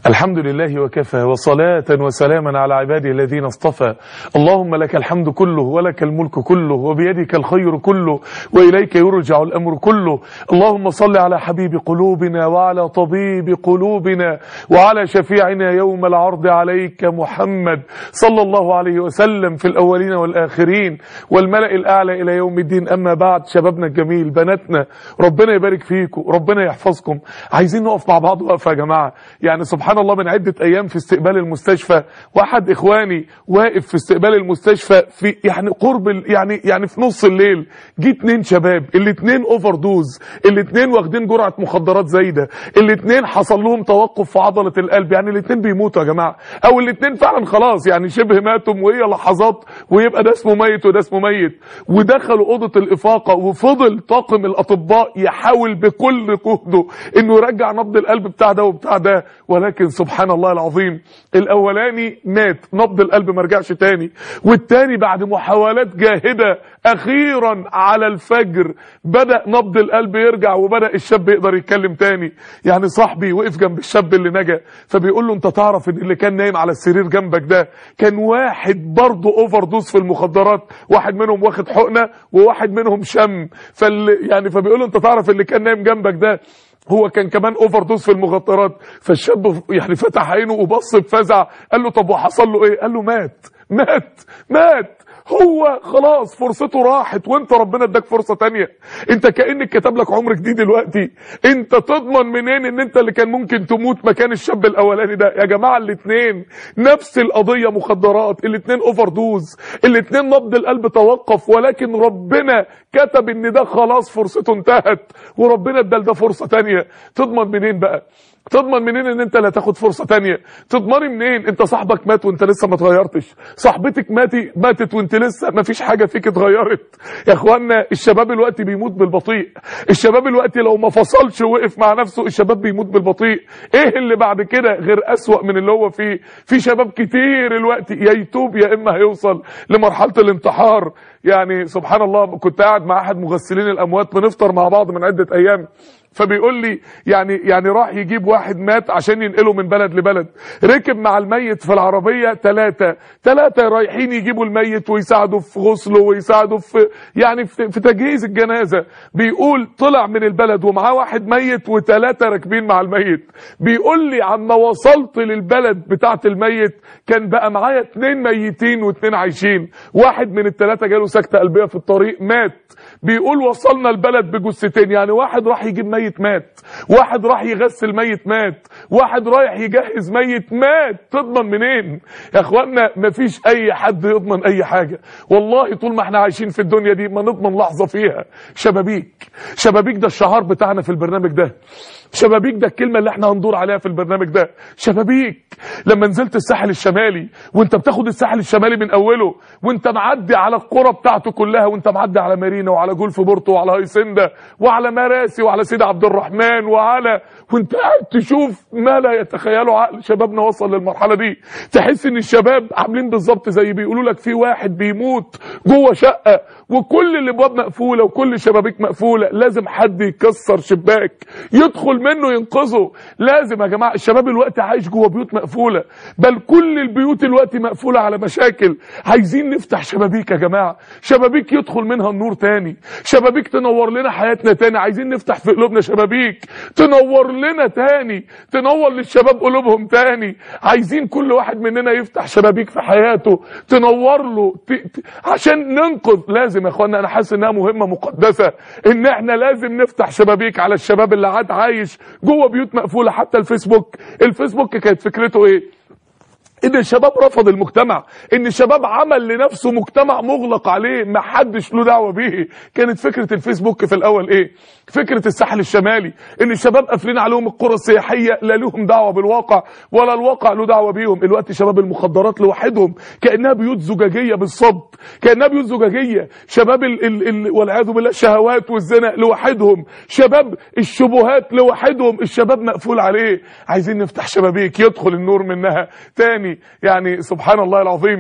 الحمد لله وكفى وصلاة وسلاما على عباده الذين اصطفى اللهم لك الحمد كله ولك الملك كله وبيدك الخير كله وإليك يرجع الأمر كله اللهم صل على حبيب قلوبنا وعلى طبيب قلوبنا وعلى شفيعنا يوم العرض عليك محمد صلى الله عليه وسلم في الأولين والآخرين والملأ الأعلى إلى يوم الدين أما بعد شبابنا الجميل بناتنا ربنا يبارك فيكم ربنا يحفظكم عايزين نقف مع بعض وقفة يا جماعة يعني سبحان الله من عدة أيام في استقبال المستشفى واحد إخواني واقف في استقبال المستشفى في يعني قرب ال- يعني يعني في نص الليل جه اتنين شباب الاتنين اوفر دوز الاتنين واخدين جرعة مخدرات زايدة الاتنين حصل لهم توقف في عضلة القلب يعني الاتنين بيموتوا يا جماعة او الاتنين فعلا خلاص يعني شبه ماتوا وهي لحظات ويبقى ده اسمه ميت وده اسمه ميت ودخلوا أوضة الإفاقة وفضل طاقم الأطباء يحاول بكل جهده انه يرجع نبض القلب بتاع ده وبتاع ده ولكن سبحان الله العظيم الاولاني مات نبض القلب ما رجعش تاني والتاني بعد محاولات جاهدة اخيرا على الفجر بدأ نبض القلب يرجع وبدأ الشاب يقدر يتكلم تاني يعني صاحبي وقف جنب الشاب اللي نجا فبيقول له انت تعرف ان اللي كان نايم على السرير جنبك ده كان واحد برضه اوفر دوز في المخدرات واحد منهم واخد حقنه وواحد منهم شم فال يعني فبيقول له انت تعرف اللي كان نايم جنبك ده هو كان كمان اوفر دوز في المخدرات فالشاب يعني فتح عينه وبص بفزع قال له طب وحصل له ايه قال له مات مات مات هو خلاص فرصته راحت وانت ربنا اداك فرصة تانية انت كأنك كتب لك عمر جديد دلوقتي انت تضمن منين ان انت اللي كان ممكن تموت مكان الشاب الاولاني ده يا جماعة الاتنين نفس القضية مخدرات الاتنين اوفر دوز الاتنين نبض القلب توقف ولكن ربنا كتب ان ده خلاص فرصته انتهت وربنا ادال ده فرصة تانية تضمن منين بقى تضمن منين ان انت لا تاخد فرصة تانية تضمني منين انت صاحبك مات وانت لسه ما اتغيرتش صاحبتك ماتي ماتت وانت لسه ما فيش حاجة فيك اتغيرت يا اخوانا الشباب الوقت بيموت بالبطيء الشباب الوقت لو ما فصلش ووقف مع نفسه الشباب بيموت بالبطيء ايه اللي بعد كده غير اسوأ من اللي هو فيه في شباب كتير الوقت يا يتوب يا اما هيوصل لمرحلة الانتحار يعني سبحان الله كنت قاعد مع احد مغسلين الاموات بنفطر مع بعض من عدة ايام فبيقول لي يعني يعني راح يجيب واحد مات عشان ينقله من بلد لبلد ركب مع الميت في العربية ثلاثة ثلاثة رايحين يجيبوا الميت ويساعدوا في غسله ويساعدوا في يعني في, في تجهيز الجنازة بيقول طلع من البلد ومعاه واحد ميت وثلاثة راكبين مع الميت بيقول لي عما وصلت للبلد بتاعة الميت كان بقى معايا اتنين ميتين واتنين عايشين واحد من الثلاثة جاله سكتة قلبية في الطريق مات بيقول وصلنا البلد بجثتين يعني واحد راح يجيب ميت مات واحد راح يغسل ميت مات واحد رايح يجهز ميت مات تضمن منين يا اخوانا مفيش اي حد يضمن اي حاجة والله طول ما احنا عايشين في الدنيا دي ما نضمن لحظة فيها شبابيك شبابيك ده الشعار بتاعنا في البرنامج ده شبابيك ده الكلمة اللي احنا هندور عليها في البرنامج ده شبابيك لما نزلت الساحل الشمالي وانت بتاخد الساحل الشمالي من اوله وانت معدي على القرى بتاعته كلها وانت معدي على مارينا وعلى جولف بورتو وعلى هيسندا وعلى مراسي وعلى سيدي عبد الرحمن وعلى وانت قاعد تشوف ما لا يتخيله عقل شبابنا وصل للمرحلة دي تحس ان الشباب عاملين بالظبط زي بيقولوا لك في واحد بيموت جوه شقة وكل الابواب مقفولة وكل الشبابيك مقفولة لازم حد يكسر شباك يدخل منه ينقذه لازم يا جماعة الشباب الوقت عايش جوه بيوت مقفولة بل كل البيوت الوقت مقفولة على مشاكل عايزين نفتح شبابيك يا جماعة شبابيك يدخل منها النور تاني شبابيك تنور لنا حياتنا تاني عايزين نفتح في قلوبنا شبابيك تنور لنا تاني تنور للشباب قلوبهم تاني عايزين كل واحد مننا يفتح شبابيك في حياته تنور له ت... ت... عشان ننقذ لازم يا اخوانا انا حاسس انها مهمة مقدسة ان احنا لازم نفتح شبابيك على الشباب اللي عاد عايش جوه بيوت مقفولة حتى الفيسبوك الفيسبوك كانت فكرته ايه ان الشباب رفض المجتمع ان الشباب عمل لنفسه مجتمع مغلق عليه ما حدش له دعوه بيه كانت فكره الفيسبوك في الاول ايه فكره الساحل الشمالي ان الشباب قافلين عليهم القرى السياحيه لا لهم دعوه بالواقع ولا الواقع له دعوه بيهم الوقت شباب المخدرات لوحدهم كانها بيوت زجاجيه بالصبت كانها بيوت زجاجيه شباب ال ال ال والعياذ بالله الشهوات والزنا لوحدهم شباب الشبهات لوحدهم الشباب مقفول عليه عايزين نفتح شبابيك يدخل النور منها تاني يعني سبحان الله العظيم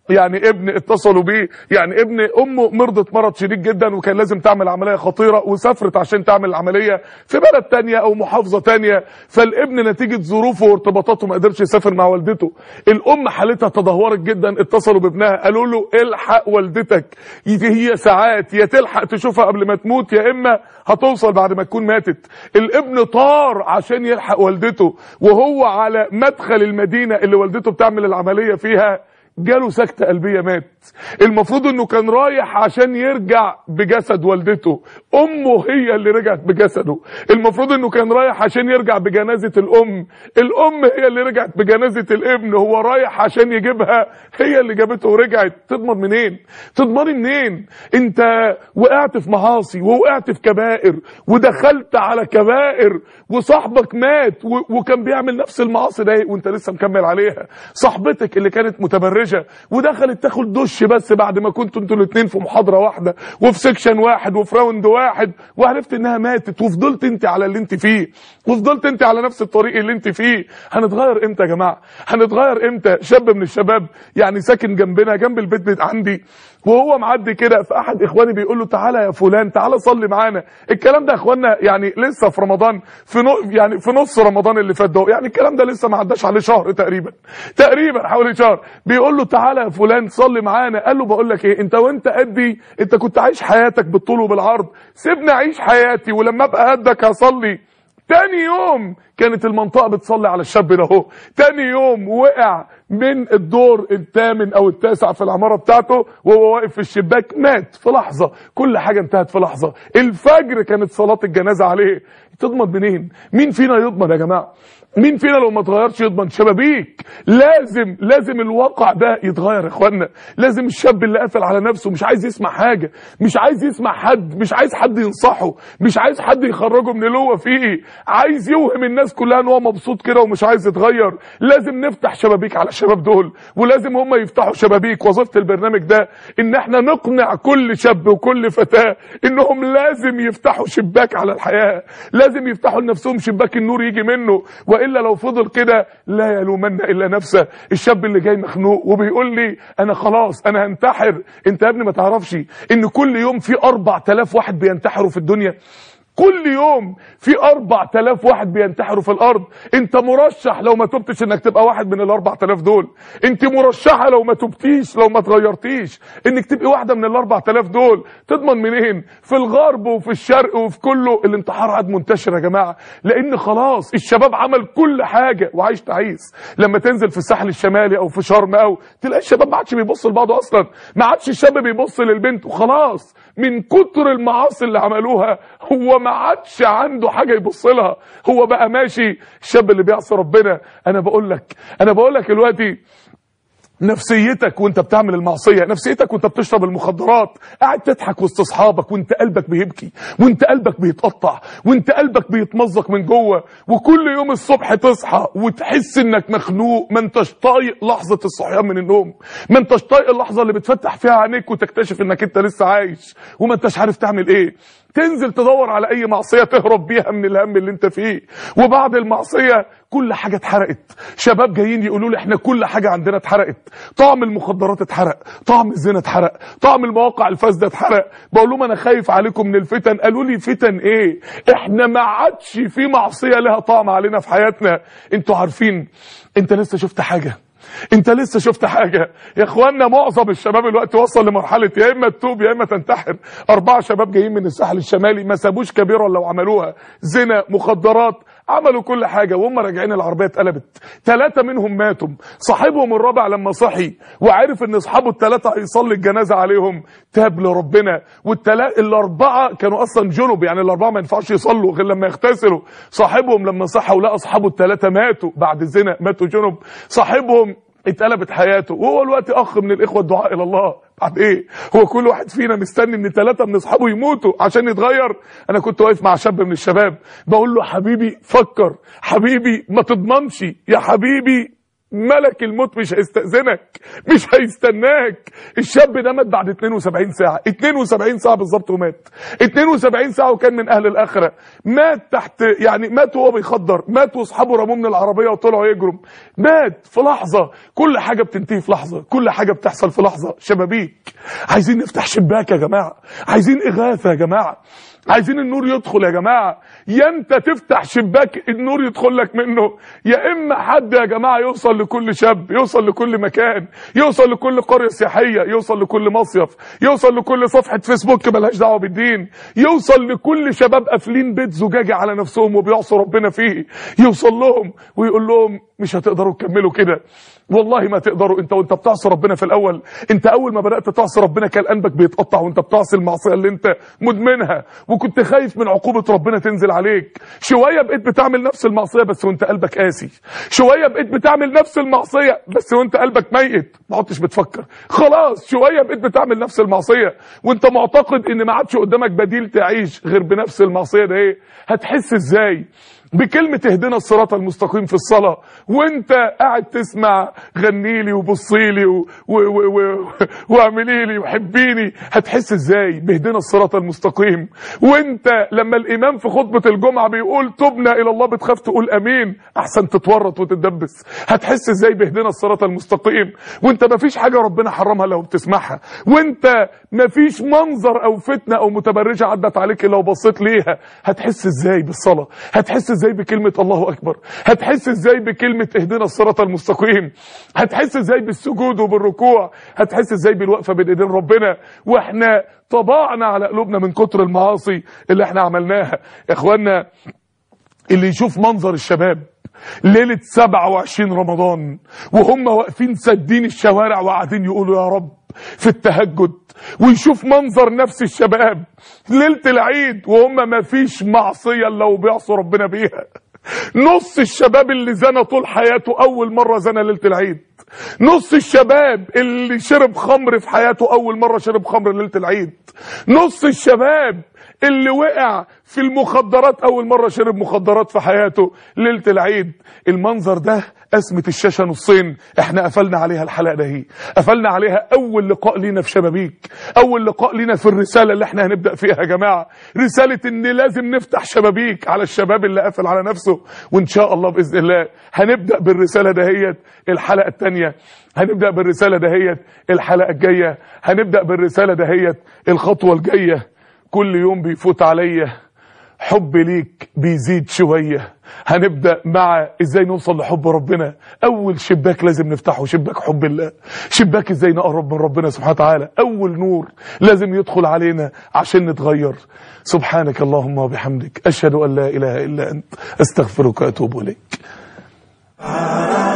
يعني ابن اتصلوا بيه يعني ابن امه مرضت مرض شديد جدا وكان لازم تعمل عمليه خطيره وسافرت عشان تعمل العمليه في بلد تانية او محافظه تانية فالابن نتيجه ظروفه وارتباطاته ما قدرش يسافر مع والدته الام حالتها تدهورت جدا اتصلوا بابنها قالوا له الحق والدتك هي ساعات يا تلحق تشوفها قبل ما تموت يا اما هتوصل بعد ما تكون ماتت الابن طار عشان يلحق والدته وهو على مدخل المدينه اللي والدته بتعمل العمليه فيها جاله سكتة قلبية مات المفروض انه كان رايح عشان يرجع بجسد والدته امه هي اللي رجعت بجسده المفروض انه كان رايح عشان يرجع بجنازة الام الام هي اللي رجعت بجنازة الابن هو رايح عشان يجيبها هي اللي جابته ورجعت تضمن منين تضمني منين انت وقعت في معاصي ووقعت في كبائر ودخلت على كبائر وصاحبك مات و- وكان بيعمل نفس المعاصي ده وانت لسه مكمل عليها صاحبتك اللي كانت متبرجه ودخلت تاخد دش بس بعد ما كنتوا انتوا الاثنين في محاضره واحده وفي سكشن واحد وفي راوند واحد وعرفت انها ماتت وفضلت انت على اللي انت فيه وفضلت انت على نفس الطريق اللي انت فيه هنتغير امتى يا جماعه هنتغير امتى شاب من الشباب يعني ساكن جنبنا جنب البيت بيت عندي وهو معدي كده فاحد اخواني بيقول له تعالى يا فلان تعالى صلي معانا الكلام ده يا اخوانا يعني لسه في رمضان في نو يعني في نص رمضان اللي فات ده يعني الكلام ده لسه ما عداش عليه شهر تقريبا تقريبا حوالي شهر بيقول له تعالى يا فلان صلي معانا قال له بقول لك ايه انت وانت قدي انت كنت عايش حياتك بالطول وبالعرض سيبني اعيش حياتي ولما ابقى قدك هصلي تاني يوم كانت المنطقة بتصلي على الشاب ده اهو تاني يوم وقع من الدور الثامن او التاسع في العمارة بتاعته وهو واقف في الشباك مات في لحظة كل حاجة انتهت في لحظة الفجر كانت صلاة الجنازة عليه تضمن منين مين فينا يضمن يا جماعة مين فينا لو ما اتغيرش يضمن شبابيك لازم لازم الواقع ده يتغير يا اخوانا لازم الشاب اللي قافل على نفسه مش عايز يسمع حاجه مش عايز يسمع حد مش عايز حد ينصحه مش عايز حد يخرجه من اللي هو فيه عايز يوهم الناس كلها ان هو مبسوط كده ومش عايز يتغير لازم نفتح شبابيك على الشباب دول ولازم هم يفتحوا شبابيك وظيفه البرنامج ده ان احنا نقنع كل شاب وكل فتاه انهم لازم يفتحوا شباك على الحياه لازم يفتحوا لنفسهم شباك النور يجي منه والا لو فضل كده لا يلومن الا نفسه الشاب اللي جاي مخنوق وبيقول لي انا خلاص انا هنتحر انت يا ابني ما تعرفش ان كل يوم في 4000 واحد بينتحروا في الدنيا كل يوم في 4000 واحد بينتحروا في الارض انت مرشح لو ما تبتش انك تبقى واحد من ال 4000 دول انت مرشحه لو ما تبتيش لو ما تغيرتيش انك تبقي واحده من ال 4000 دول تضمن منين في الغرب وفي الشرق وفي كله الانتحار عاد منتشر يا جماعه لان خلاص الشباب عمل كل حاجه وعايش تعيس لما تنزل في الساحل الشمالي او في شرم او تلاقي الشباب ما عادش بيبص لبعضه اصلا ما عادش الشاب بيبص للبنت وخلاص من كتر المعاصي اللي عملوها هو ما عادش عنده حاجه يبص لها هو بقى ماشي الشاب اللي بيعصي ربنا انا بقول لك انا بقول لك دلوقتي نفسيتك وانت بتعمل المعصيه نفسيتك وانت بتشرب المخدرات قاعد تضحك وسط اصحابك وانت قلبك بيبكي وانت قلبك بيتقطع وانت قلبك بيتمزق من جوه وكل يوم الصبح تصحى وتحس انك مخنوق ما انتش طايق لحظه الصحيان من النوم ما انتش طايق اللحظه اللي بتفتح فيها عينيك وتكتشف انك انت لسه عايش وما انتش عارف تعمل ايه تنزل تدور على اي معصيه تهرب بيها من الهم اللي انت فيه وبعد المعصيه كل حاجه اتحرقت شباب جايين يقولوا لي احنا كل حاجه عندنا اتحرقت طعم المخدرات اتحرق طعم الزنا اتحرق طعم المواقع الفاسده اتحرق بقول لهم انا خايف عليكم من الفتن قالوا لي فتن ايه احنا ما عادش في معصيه لها طعم علينا في حياتنا انتوا عارفين انت لسه شفت حاجه انت لسه شفت حاجه يا اخوانا معظم الشباب الوقت وصل لمرحله يا اما تتوب يا اما تنتحر اربعه شباب جايين من الساحل الشمالي ما سابوش كبيره لو عملوها زنا مخدرات عملوا كل حاجة وهم راجعين العربية اتقلبت ثلاثة منهم ماتوا صاحبهم الرابع لما صحي وعرف ان اصحابه الثلاثة هيصلي الجنازة عليهم تاب لربنا والتلا... الاربعة كانوا اصلا جنب يعني الاربعة ما ينفعش يصلوا غير لما يغتسلوا صاحبهم لما صحى ولقى اصحابه الثلاثة ماتوا بعد الزنا ماتوا جنب صاحبهم اتقلبت حياته وهو الوقت اخ من الاخوه الدعاء الى الله بعد ايه هو كل واحد فينا مستني ان ثلاثه من اصحابه يموتوا عشان يتغير انا كنت واقف مع شاب من الشباب بقول له حبيبي فكر حبيبي ما تضمنش يا حبيبي ملك الموت مش هيستأذنك مش هيستناك الشاب ده مات بعد 72 ساعة 72 ساعة بالظبط ومات 72 ساعة وكان من أهل الآخرة مات تحت يعني مات وهو بيخدر مات واصحابه رموه من العربية وطلعوا يجروا مات في لحظة كل حاجة بتنتهي في لحظة كل حاجة بتحصل في لحظة شبابيك عايزين نفتح شباك يا جماعة عايزين إغاثة يا جماعة عايزين النور يدخل يا جماعة يا انت تفتح شباك النور يدخل لك منه يا اما حد يا جماعة يوصل لكل شاب يوصل لكل مكان يوصل لكل قرية سياحية يوصل لكل مصيف يوصل لكل صفحة فيسبوك ملهاش دعوة بالدين يوصل لكل شباب قافلين بيت زجاجي على نفسهم وبيعصوا ربنا فيه يوصل لهم ويقول لهم مش هتقدروا تكملوا كده والله ما تقدروا انت وانت بتعصي ربنا في الاول انت اول ما بدات تعصي ربنا كان قلبك بيتقطع وانت بتعصي المعصيه اللي انت مدمنها وكنت خايف من عقوبه ربنا تنزل عليك شويه بقيت بتعمل نفس المعصيه بس وانت قلبك قاسي شويه بقيت بتعمل نفس المعصيه بس وانت قلبك ميت ما عدتش بتفكر خلاص شويه بقيت بتعمل نفس المعصيه وانت معتقد ان ما عادش قدامك بديل تعيش غير بنفس المعصيه ده ايه هتحس ازاي بكلمة اهدنا الصراط المستقيم في الصلاة وانت قاعد تسمع غنيلي وبصيلي و- و- و- و- واعملي لي وحبيني هتحس ازاي باهدنا الصراط المستقيم وانت لما الامام في خطبة الجمعة بيقول تبنا الى الله بتخاف تقول امين احسن تتورط وتتدبس هتحس ازاي باهدنا الصراط المستقيم وانت مفيش حاجة ربنا حرمها لو بتسمعها وانت مفيش منظر او فتنة او متبرجة عدت عليك لو بصيت ليها هتحس ازاي بالصلاة هتحس ازاي بكلمة الله اكبر هتحس ازاي بكلمة اهدنا الصراط المستقيم هتحس ازاي بالسجود وبالركوع هتحس ازاي بالوقفة بين ايدين ربنا واحنا طبعنا على قلوبنا من كتر المعاصي اللي احنا عملناها يا اخوانا اللي يشوف منظر الشباب ليلة 27 رمضان وهم واقفين سادين الشوارع وقاعدين يقولوا يا رب في التهجد ويشوف منظر نفس الشباب ليلة العيد وهم ما فيش معصية الا وبيعصوا ربنا بيها نص الشباب اللي زنى طول حياته اول مرة زنى ليلة العيد نص الشباب اللي شرب خمر في حياته اول مرة شرب خمر ليلة العيد نص الشباب اللي وقع في المخدرات اول مره شرب مخدرات في حياته ليله العيد المنظر ده قسمه الشاشه نصين احنا قفلنا عليها الحلقه ده هي قفلنا عليها اول لقاء لينا في شبابيك اول لقاء لينا في الرساله اللي احنا هنبدا فيها يا جماعه رساله ان لازم نفتح شبابيك على الشباب اللي قافل على نفسه وان شاء الله باذن الله هنبدا بالرساله دهيت الحلقه الثانيه هنبدا بالرساله دهيت الحلقه الجايه هنبدا بالرساله دهيت الخطوه الجايه كل يوم بيفوت عليا حب ليك بيزيد شوية هنبدأ مع ازاي نوصل لحب ربنا اول شباك لازم نفتحه شباك حب الله شباك ازاي نقرب من ربنا سبحانه وتعالى اول نور لازم يدخل علينا عشان نتغير سبحانك اللهم وبحمدك اشهد ان لا اله الا انت استغفرك واتوب اليك